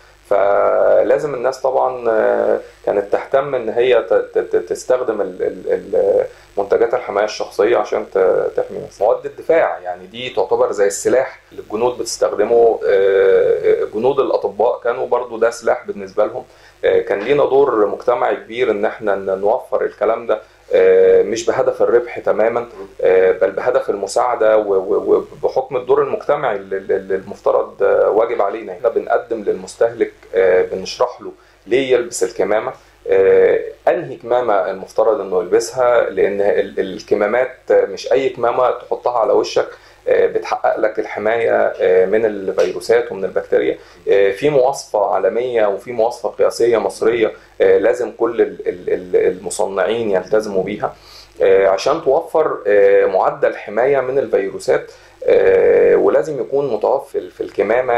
فلازم الناس طبعا آه، كانت تهتم ان هي ت- ت- ت- تستخدم ال- ال- ال- منتجات الحمايه الشخصيه عشان ت- تحمي نفسها مواد الدفاع يعني دي تعتبر زي السلاح اللي الجنود بتستخدمه آه، جنود الاطباء كانوا برضو ده سلاح بالنسبه لهم آه، كان لينا دور مجتمعي كبير ان احنا ن- نوفر الكلام ده آه، مش بهدف الربح تماما آه، بل بهدف المساعده و- و- وبحكم الدور المجتمعي اللي اللي المفترض آه، واجب علينا احنا بنقدم للمستهلك آه، بنشرح له ليه يلبس الكمامه آه، انهي كمامه المفترض انه يلبسها لان ال- الكمامات آه، مش اي كمامه تحطها على وشك آه، بتحقق لك الحمايه آه، من الفيروسات ومن البكتيريا آه، في مواصفه عالميه وفي مواصفه قياسيه مصريه آه، لازم كل ال- ال- ال- المصنعين يلتزموا بيها آه، عشان توفر آه، معدل حمايه من الفيروسات آه، ولازم يكون متوفر في الكمامه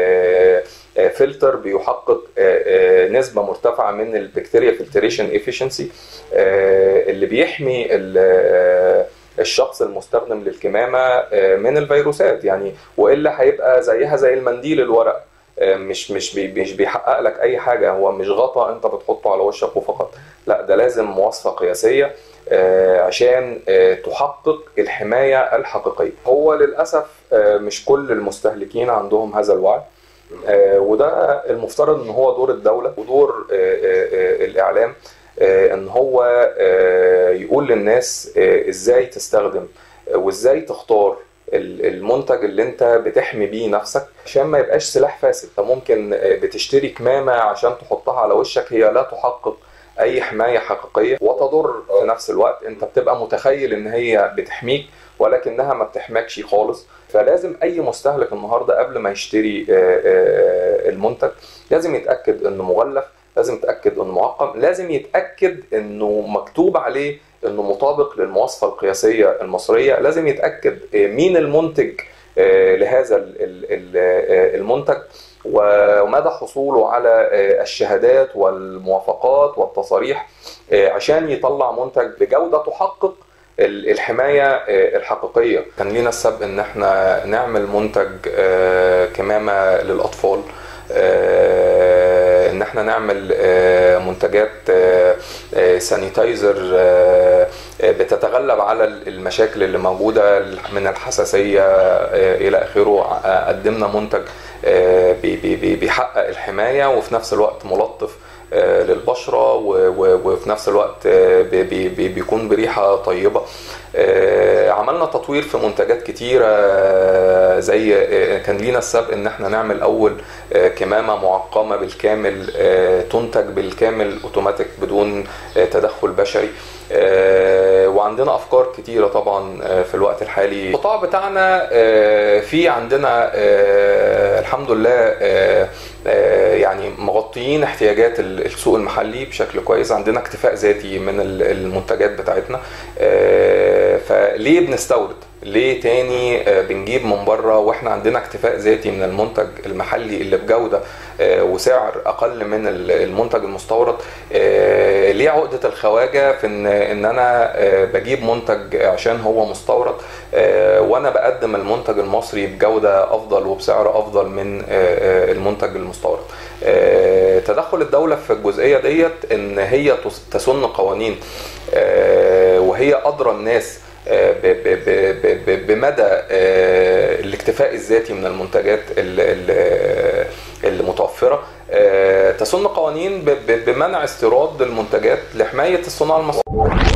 آه، آه، فلتر بيحقق آه، آه، نسبه مرتفعه من البكتيريا فلتريشن افيشنسي اللي بيحمي ال- آه، الشخص المستخدم للكمامه آه، من الفيروسات يعني والا هيبقى زيها زي المنديل الورق آه، مش مش بي مش بيحقق لك اي حاجه هو مش غطا انت بتحطه على وشك وفقط لا ده لازم مواصفه قياسيه آه، عشان آه، تحقق الحمايه الحقيقيه هو للاسف آه، مش كل المستهلكين عندهم هذا الوعي آه، وده المفترض ان هو دور الدوله ودور آه، آه، آه، الاعلام آه، ان هو آه، يقول للناس آه، ازاي تستخدم آه، وازاي تختار ال- المنتج اللي انت بتحمي بيه نفسك عشان ما يبقاش سلاح فاسد انت ممكن آه، بتشتري كمامه عشان تحطها على وشك هي لا تحقق اي حمايه حقيقيه وتضر في نفس الوقت انت بتبقى متخيل ان هي بتحميك ولكنها ما بتحماكش خالص فلازم اي مستهلك النهارده قبل ما يشتري آه، آه، المنتج لازم يتاكد انه مغلف لازم يتاكد انه معقم لازم يتاكد انه مكتوب عليه انه مطابق للمواصفه القياسيه المصريه لازم يتاكد آه، مين المنتج آه، لهذا ال- ال- ال- آه، المنتج ومدى حصوله على آه، الشهادات والموافقات والتصاريح آه، عشان يطلع منتج بجوده تحقق ال- الحمايه آه، الحقيقيه كان لينا السبق ان احنا نعمل منتج آه، كمامه للاطفال آه، ان احنا نعمل منتجات سانيتايزر بتتغلب على المشاكل اللي موجوده من الحساسيه الى اخره قدمنا منتج بيحقق الحمايه وفي نفس الوقت ملطف للبشره وفي نفس الوقت بيكون بريحه طيبه عملنا تطوير في منتجات كتيره زي كان لينا السبق ان احنا نعمل اول كمامه معقمه بالكامل تنتج بالكامل اوتوماتيك بدون تدخل بشري وعندنا افكار كتيره طبعا في الوقت الحالي القطاع بتاعنا في عندنا الحمد لله يعني مغطيين احتياجات السوق المحلي بشكل كويس عندنا اكتفاء ذاتي من المنتجات بتاعتنا فليه بنستورد ليه تاني بنجيب من بره واحنا عندنا اكتفاء ذاتي من المنتج المحلي اللي بجوده وسعر اقل من المنتج المستورد ليه عقده الخواجه في ان ان انا بجيب منتج عشان هو مستورد وانا بقدم المنتج المصري بجوده افضل وبسعر افضل من المنتج المستورد تدخل الدوله في الجزئيه ديت ان هي تسن قوانين وهي ادرى الناس بمدى الاكتفاء الذاتي من المنتجات المتوفره تسن قوانين بمنع استيراد المنتجات لحمايه الصناعه المصريه